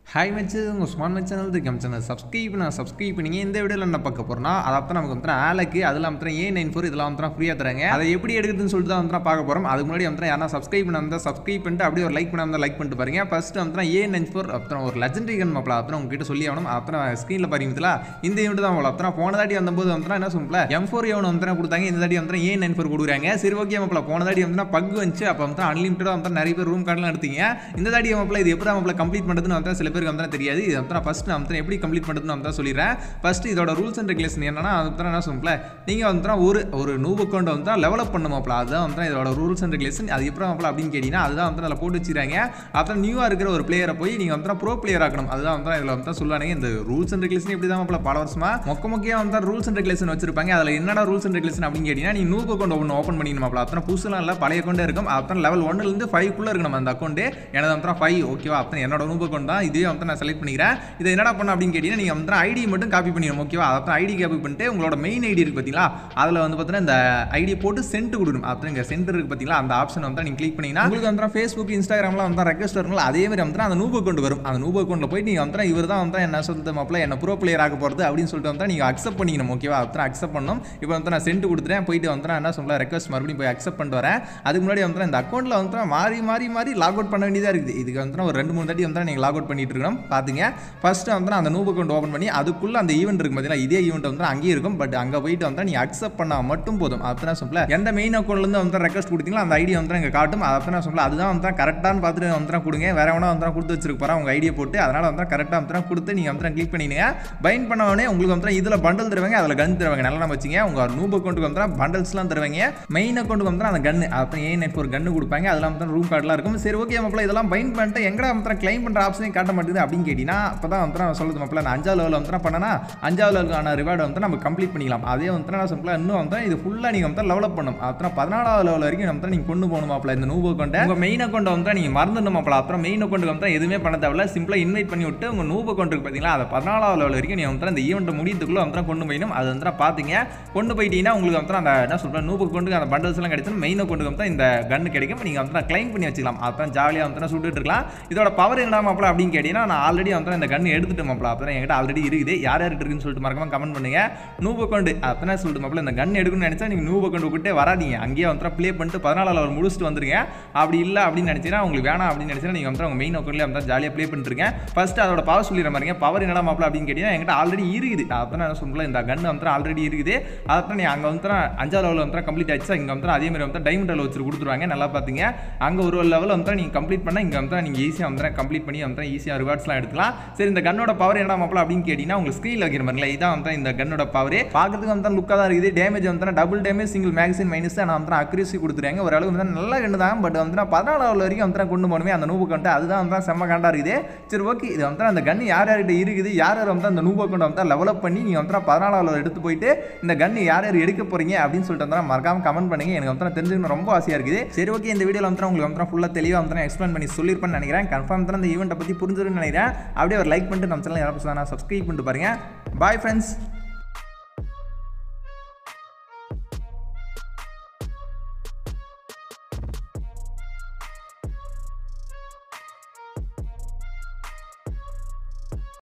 hi மச்சு உங்கள் smart much channel இருக்கு சேனல் சப்ஸ்கிரைப் நான் சப்ஸ்கிரைப் பண்ணிங்க இந்த வீடியோவில் என்ன பார்க்க போகிறோம்னா அதை அப்போ நமக்கு வந்து ஆளுக்கு அதெல்லாம் வந்து ஏ நைன் ஃபோர் இதெல்லாம் வந்து ஃப்ரீயாக தராங்க அதை எப்படி எடுக்குதுன்னு சொல்லிட்டு தான் வந்து பார்க்க போகிறோம் அதுக்கு முன்னாடி வந்து யாரா சப்ஸ்கிரைப் பண்ண வந்தால் சப்ஸ்கிரைப் பண்ணிட்டு அப்படியே ஒரு லைக் பண்ணாமல் லைக் பண்ணிட்டு பாருங்க ஃபர்ஸ்ட் வந்து ஏ நைன் ஃபோர் அப்புறம் ஒரு லெஜண்டரி கன் மாப்பிள அப்புறம் உங்ககிட்ட சொல்லி ஆகணும் அப்புறம் ஸ்க்ரீனில் பாருங்களா இந்த யூனிட் தான் அவ்வளோ அப்புறம் போன தாட்டி வந்தபோது வந்து என்ன சொல்லல எம் ஃபோர் எவன் வந்து கொடுத்தாங்க இந்த தாட்டி வந்து ஏ நைன் ஃபோர் கொடுக்குறாங்க சரி ஓகே மாப்பிள போன தாட்டி வந்து பக் வந்துச்சு அப்போ வந்து அன்லிமிட்டடாக வந்து நிறைய பேர் ரூம் கார்டெலாம் எடுத்தீங்க இந்த தாட்டி மாப்பிள இது எப்படி மாப்பிள கம்ப்ளீட் பண்ணுறதுன்னு வந்து சில பேருக்கு வந்து தெரியாது இது வந்து ஃபஸ்ட் நான் வந்து எப்படி கம்ப்ளீட் பண்ணுறதுன்னு வந்து சொல்லிடுறேன் ஃபஸ்ட் இதோட ரூல்ஸ் அண்ட் ரெகுலேஷன் என்னன்னா அது வந்து என்ன சொல்லுங்கள நீங்கள் வந்து ஒரு ஒரு நூபு அக்கௌண்ட் வந்து லெவலப் பண்ணுமாப்ல அதுதான் வந்து இதோட ரூல்ஸ் அண்ட் ரெகுலேஷன் அது எப்படி மாப்பிள அப்படின்னு கேட்டிங்கன்னா அதுதான் வந்து அதில் போட்டு வச்சுருக்காங்க அப்புறம் நியூவாக இருக்கிற ஒரு பிளேயரை போய் நீங்கள் வந்து ப்ரோ பிளேயர் ஆக்கணும் அதுதான் வந்து இதில் வந்து சொல்லுவாங்க இந்த ரூல்ஸ் அண்ட் ரெகுலேஷன் இப்படி தான் மாப்பிள பல வருஷமா மொக்க மொக்கையாக வந்து ரூல்ஸ் அண்ட் ரெகுலேஷன் வச்சிருப்பாங்க அதில் என்னடா ரூல்ஸ் அண்ட் ரெகுலேஷன் அப்படின்னு கேட்டிங்கன்னா நீ நூபு அக்கௌண்ட் ஒன்று ஓப்பன் பண்ணிக்கணுமாப்ல அப்புறம் புதுசுலாம் இல்லை பழைய அக்கௌண்டே இருக்கும் அப்புறம் லெவல் ஒன்னுலேருந்து ஃபைவ்க்குள்ளே இருக்கணும் அந்த அக்கௌண்ட் எனது வந்து ஃபைவ் ஓகேவா அப்புறம் என்னோட நூபு அக்கௌண்ட் தான் இதுவே வந்து நான் செலக்ட் பண்ணிக்கிறேன் இதை என்னடா பண்ண அப்படின்னு கேட்டிங்கன்னா நீங்கள் வந்து ஐடி மட்டும் காப்பி பண்ணிடணும் ஓகேவா அப்புறம் ஐடி காப்பி பண்ணிட்டு உங்களோட மெயின் ஐடி இருக்குது பார்த்தீங்களா அதில் வந்து பார்த்தீங்கன்னா இந்த ஐடியை போட்டு சென்ட் கொடுக்கணும் அப்புறம் இங்கே சென்டர் இருக்குது பார்த்தீங்களா அந்த ஆப்ஷன் வந்து நீங்கள் கிளிக் பண்ணிங்கன்னா உங்களுக்கு வந்து ஃபேஸ்புக் இன்ஸ்டாகிராம்லாம் வந்து ரெக்வஸ்ட் வருங்களா அதே மாதிரி வந்து அந்த நூபு அக்கௌண்ட் வரும் அந்த நூபு அக்கௌண்ட்டில் போய் நீங்கள் வந்து இவர் தான் வந்து என்ன சொல்றது மாப்பிள என்ன ப்ரோ பிளேயர் ஆக போகிறது அப்படின்னு சொல்லிட்டு வந்து நீங்கள் அக்செப்ட் பண்ணிக்கணும் ஓகேவா அப்புறம் அக்செப்ட் பண்ணணும் இப்போ வந்து நான் சென்ட் கொடுத்துறேன் போயிட்டு வந்து நான் என்ன சொல்ல ரெக்வஸ்ட் மறுபடியும் போய் அக்செப்ட் பண்ணிட்டு வரேன் அதுக்கு முன்னாடி வந்து இந்த அக்கௌண்ட்டில் வந்து மாறி மாறி மாறி லாக் அவுட் பண்ண வேண்டியதாக இருக்குது இதுக்கு வந்து ஒரு ரெண்டு மூணு தாட்டி வந்து நீங்கள் லாக் அவுட் பண்ணிட்டு இருக்கணும் பார்த்துங்க ஃபர்ஸ்ட் வந்து அந்த நூபு அக்கௌண்ட் ஓப்பன் பண்ணி அதுக்குள்ள அந்த ஈவெண்ட் இருக்கு பார்த்தீங்களா இதே ஈவெண்ட் வந்து அங்கேயே இருக்கும் பட் அங்கே போயிட்டு வந்து நீ அக்செப்ட் பண்ணால் மட்டும் போதும் அப்பதான் சொல்ல எந்த மெயின் அக்கௌண்ட்லேருந்து வந்து ரெக்வஸ்ட் கொடுத்தீங்களோ அந்த ஐடியா வந்து இங்கே காட்டும் அப்பதான் சொல்ல அதுதான் வந்து கரெக்டானு பார்த்துட்டு வந்து கொடுங்க வேற எவனா வந்து கொடுத்து வச்சிருக்க போறா உங்க ஐடியா போட்டு அதனால வந்து கரெக்டாக வந்து கொடுத்து நீங்கள் வந்து கிளிக் பண்ணிடுங்க பைன் பண்ண உடனே உங்களுக்கு வந்து இதில் பண்டல் தருவாங்க அதில் கன் தருவாங்க நல்லா நம்ம வச்சுங்க உங்க நூப் அக்கௌண்ட்டுக்கு வந்து பண்டல்ஸ்லாம் தருவாங்க மெயின் அக்கௌண்ட்டுக்கு வந்து அந்த கன் அப்புறம் ஏ நெட் ஒரு கன்னு கொடுப்பாங்க அதெல்லாம் வந்து ரூம் கார்டெலாம் இருக்கும் சரி ஓகே மாப்பிள இதெல்லாம் பைன் பண்ணிட்டு எங்கடா வந்து கிளைம் பண்ணுற ஆப்ஷனே காட்ட மாட்டேங்குது அப்படின்னு கேட்டிங்கன்னா அப்போ தான் வந்து சொல்லுது மாப்பிள நான் அஞ்சாவது லெவலில் வந்து பண்ணனா அஞ்சாவது லெவலுக்கான ரிவார்டு வந்து நம்ம கம்ப்ளீட் பண்ணிக்கலாம் அதே வந்து நான் சிம்பிளாக இன்னும் வந்து இது ஃபுல்லாக நீங்கள் வந்து லெவலப் பண்ணும் அப்புறம் பதினாலாவது லெவல் வரைக்கும் நம்ம நீங்கள் கொண்டு போகணும் மாப்பிள இந்த நூபு அக்கௌண்ட்டை உங்கள் மெயின் அக்கௌண்ட் வந்து நீங்கள் மறந்துடணும் மாப்பிள அப்புறம் மெயின் அக்கௌண்ட்டுக்கு வந்து எதுவுமே பண்ண தேவையில்ல சிம்பிளாக இன்வைட் பண்ணி விட்டு உங்கள் நூபு அக்கௌண்ட்டுக்கு பார்த்தீங்களா அதை பதினாலாவது லெவல் வரைக்கும் நீங்கள் வந்து இந்த ஈவெண்ட் முடியத்துக்குள்ளே வந்து கொண்டு போயிடும் அது வந்து பார்த்தீங்க கொண்டு போயிட்டீங்கன்னா உங்களுக்கு வந்து அந்த என்ன சொல்கிறேன் நூபு அக்கௌண்ட்டுக்கு அந்த பண்டல்ஸ் எல்லாம் கிடைச்சும் மெயின் அக்கௌண்ட்டுக்கு வந்து இந்த கன் கிடைக்கும் நீங்கள் வந்து கிளைம் பண்ணி வச்சுக்கலாம் அப்புறம் ஜாலியாக வந்து சுட்டுட்டு இருக்கலாம் இதோட பவர் என்ன மாப்பிள அப்படின்னு கேட்டிங்கன்னா நான் ஆல்ரெடி வந்து இந்த கன் எடுத்துட்டு மாப்பிள அப்புறம் என்கிட்ட ஆல்ரெடி இருக்குது யார் யார்கிட்ட இருக்குன்னு சொல்லிட்டு மறக்காம கமெண்ட் பண்ணுங்க நூபு அக்கௌண்ட் அப்பதான் சொல்லிட்டு மாப்பிள இந்த கன் எடுக்கணும்னு நினைச்சா நீங்கள் நூபு அக்கௌண்ட் விட்டு வராதீங்க அங்கேயே வந்து ப்ளே பண்ணிட்டு பதினாலாவது அவர் முடிச்சுட்டு வந்துருங்க அப்படி இல்லை அப்படின்னு நினைச்சீங்கன்னா உங்களுக்கு வேணாம் அப்படின்னு நினைச்சா நீங்கள் வந்து உங்கள் மெயின் அக்கௌண்ட்லேயே வந்து ஜாலியாக ப்ளே பண்ணிருக்கேன் ஃபர்ஸ்ட் அதோட பவர் சொல்லிடுற மாதிரிங்க பவர் என்னடா மாப்பிள அப்படின்னு கேட்டிங்கன்னா என்கிட்ட ஆல்ரெடி இருக்குது அப்போ நான் சொல்லல இந்த கன் வந்து ஆல்ரெடி இருக்குது அதான் நீ அங்கே வந்து அஞ்சாவது லெவலில் வந்து கம்ப்ளீட் ஆச்சு இங்கே வந்து அதே மாதிரி வந்து டைமண்ட் லெவல் வச்சு கொடுத்துருவாங்க நல்லா பார்த்தீங்க அங்கே ஒரு லெவல் வந்து நீங்கள் கம்ப்ளீட் பண்ணால் இங்கே வந்து நீங்கள் ஈஸியாக வந்து கம்ப்ளீட் பண்ணி வந்து ஈஸியாக ரிவார்ட்ஸ்லாம் எடுக்கலாம் சரி இந்த கன்னோட பவர் என்ன மாப்பிள அப்படின்னு கேட்டிங்கன்னா உங்களுக்கு ஸ்க்ரீனில் வைக்கிற மாதிரில இதான் வந்து இந்த கன்னோட பவர் பார்க்கறதுக்கு வந்து லுக்காக தான் இருக்குது டேமேஜ் வந்து டபுள் டேமேஜ் சிங்கிள் மேக்ஸின் மைனஸ் நான் வந்து அக்யூரசி கொடுத்துருவாங்க ஓரளவு வந்து நல்ல கண்டு தான் பட் வந்து பதினாலாவது வரைக்கும் வந்து கொண்டு போகணுமே அந்த நூபு கண்டு அதுதான் வந்து செம்ம கண்டா இருக்குது சரி ஓகே இது வந்து அந்த கன் யார் யார்கிட்ட இருக்குது யார் யார் வந்து அந்த நூபு அக்கௌண்ட் வந்து லெவலப் பண்ணி நீங்கள் வந்து பதினாலாவது எடுத்து போயிட்டு இந்த கன் யார் யார் எடுக்க போறீங்க அப்படின்னு சொல்லிட்டு வந்து மறக்காம கமெண்ட் பண்ணுங்க எனக்கு வந்து தெரிஞ்சுக்கணும் ரொம்ப ஆசையாக இருக்குது சரி ஓகே இந்த வீடியோவில் வந்து உங்களுக்கு வந்து ஃபுல்லாக தெளிவாக வந்து எக்ஸ்பிளைன் பண்ணி சொல்லியிருப்பேன்னு நினைக்கிறேன் கன்ஃபார்ம் தான் இந்த ஈவெண்ட்டை பற்றி புரிஞ்சிருன்னு நினைக்கிறேன் அப்படியே ஒரு லைக் பண்ணிட்டு நம்ம சேனல் யாராவது சப்ஸ்கிரைப் பண்ணிட்டு பாருங்க பாய் ஃப்ரெண்ட்ஸ்